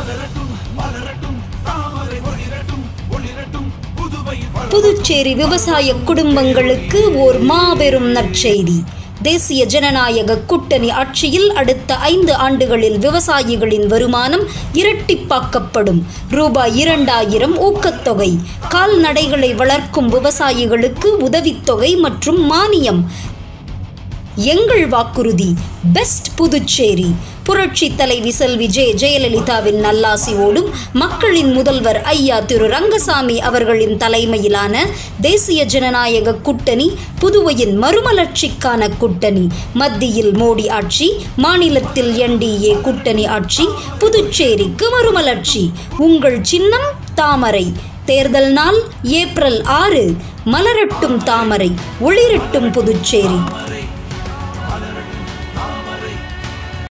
புதுச்சேரி விவசாய குடும்பங்களுக்கு ஓர் மாபெரும் நற்செய்தி தேசிய ஜனநாயக கூட்டணி ஆட்சியில் அடுத்த ஐந்து ஆண்டுகளில் விவசாயிகளின் வருமானம் இரட்டிப்பாக்கப்படும் ரூபாய் இரண்டாயிரம் ஊக்கத்தொகை கால்நடைகளை வளர்க்கும் விவசாயிகளுக்கு உதவித்தொகை மற்றும் மானியம் எங்கள் வாக்குறுதி பெஸ்ட் புதுச்சேரி புரட்சி தலைவி செல்வி ஜெ ஜெயலலிதாவின் நல்லாசியோடும் மக்களின் முதல்வர் ஐயா திரு ரங்கசாமி அவர்களின் தலைமையிலான தேசிய ஜனநாயக கூட்டணி புதுவையின் மறுமலர்ச்சிக்கான கூட்டணி மத்தியில் மோடி ஆட்சி மாநிலத்தில் என்டிஏ கூட்டணி ஆட்சி புதுச்சேரிக்கு மறுமலர்ச்சி உங்கள் சின்னம் தாமரை தேர்தல் நாள் ஏப்ரல் ஆறு மலரட்டும் தாமரை ஒளிரட்டும் புதுச்சேரி